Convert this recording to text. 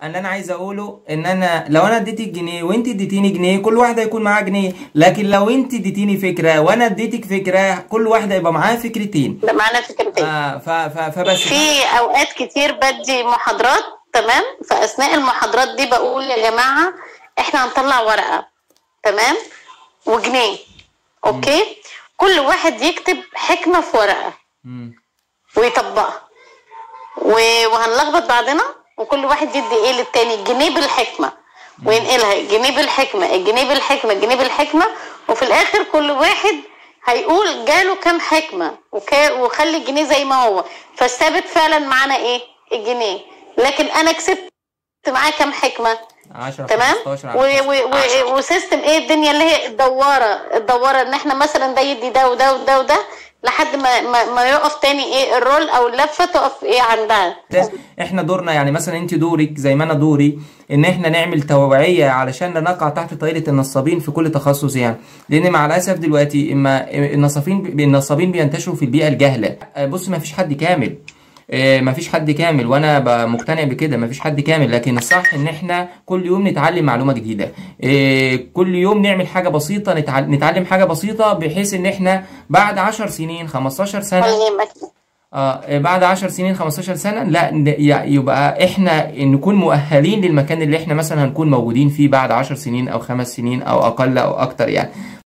اللي انا عايز اقوله ان انا لو انا اديتك جنيه وانت اديتيني جنيه كل واحد هيكون معاه جنيه لكن لو انت اديتيني فكره وانا اديتك فكره كل واحد هيبقى معاه فكرتين ده معانا فكرتين آه ف ف فبس في اوقات كتير بدي محاضرات تمام في اثناء المحاضرات دي بقول يا جماعه احنا هنطلع ورقه تمام وجنيه اوكي كل واحد يكتب حكمه في ورقه مم. ويطبقها و- وهنلخبط بعضنا وكل واحد يدي ايه للتاني الجنيه بالحكمه وينقلها الجنيه بالحكمه الجنيه بالحكمه الجنيه بالحكمه وفي الاخر كل واحد هيقول جاله كام حكمه وكا وخلي الجنيه زي ما هو فالثابت فعلا معانا ايه الجنيه لكن انا كسبت معاه كام حكمه 10 تمام 15 و- على حسب. و- و- وسيستم ايه الدنيا اللي هي الدواره الدواره ان احنا مثلا ده يدي ده وده وده وده لحد ما ما, ما يقف تاني ايه الرول او اللفه تقف ايه عندها ده احنا دورنا يعني مثلا انت دورك زي ما انا دوري ان احنا نعمل توعية علشان لا نقع تحت طائلة النصابين في كل تخصص يعني لان مع الاسف دلوقتي اما النصابين النصابين بينتشروا في البيئة الجهلة بص ما فيش حد كامل آه، مفيش حد كامل وانا ب- مقتنع بكده مفيش حد كامل لكن الصح ان احنا كل يوم نتعلم معلومة جديدة آه، كل يوم نعمل حاجة بسيطة نتع- نتعلم حاجة بسيطة بحيث ان احنا بعد 10 سنين 15 سنة ولا يهمك اه بعد 10 سنين 15 سنة لا ن- ي- يبقى احنا نكون مؤهلين للمكان اللي احنا مثلا هنكون موجودين فيه بعد 10 سنين او خمس سنين او اقل او اكتر يعني